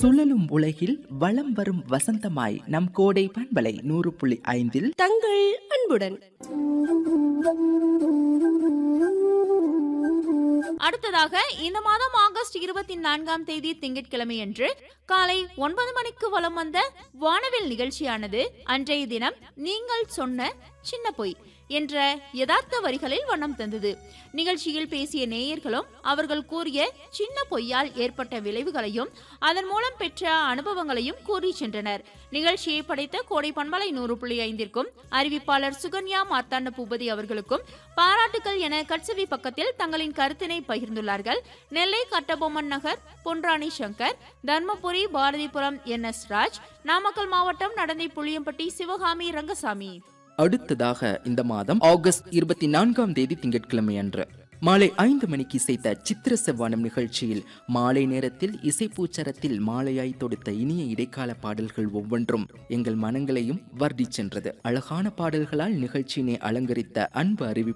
சுழலும் உலகில் வலம் வரும் வசந்தமாய் நம் கோடை பண்பலை நூறு புள்ளி ஐந்தில் தங்கள் அன்புடன் அடுத்ததாக இந்த மாதம் ஆகஸ்ட் இருபத்தி நான்காம் தேதி திங்கட்கிழமையன்று காலை ஒன்பது மணிக்கு வலம் வந்த வானவில் நிகழ்ச்சியானது அன்றைய தினம் நீங்கள் சொன்ன சின்ன பொய் என்ற யதார்த்த வரிகளில் வண்ணம் தந்தது நிகழ்ச்சியில் பேசிய நேயர்களும் அவர்கள் கூறிய சின்ன பொய்யால் ஏற்பட்ட விளைவுகளையும் அதன் மூலம் பெற்ற அனுபவங்களையும் கூறி சென்றனர் நிகழ்ச்சியை படைத்த கோடை பண்பலை நூறு புள்ளி ஐந்திற்கும் அறிவிப்பாளர் சுகன்யா மார்த்தாண்ட பூபதி அவர்களுக்கும் பாராட்டுகள் என கட்சவி பக்கத்தில் தங்களின் கருத்தினை பகிர்ந்துள்ளார்கள் நெல்லை கட்டபொம்மன் நகர் பொன்ராணி சங்கர் தர்மபுரி பாரதிபுரம் என் எஸ் ராஜ் நாமக்கல் மாவட்டம் நடந்தை புளியம்பட்டி சிவகாமி ரங்கசாமி அடுத்ததாக இந்த மாதம் ஆகஸ்ட் இருபத்தி நான்காம் தேதி திங்கட்கிழமை அன்று மாலை ஐந்து மணிக்கு இசைத்த சித்திர செவ்வானம் நிகழ்ச்சியில் மாலை நேரத்தில் இசைப்பூச்சரத்தில் மாலையாய் தொடுத்த இனிய இடைக்கால பாடல்கள் ஒவ்வொன்றும் எங்கள் மனங்களையும் வர்டி சென்றது அழகான பாடல்களால் நிகழ்ச்சியினை அலங்கரித்த அன்பு அறிவிப்பாளர்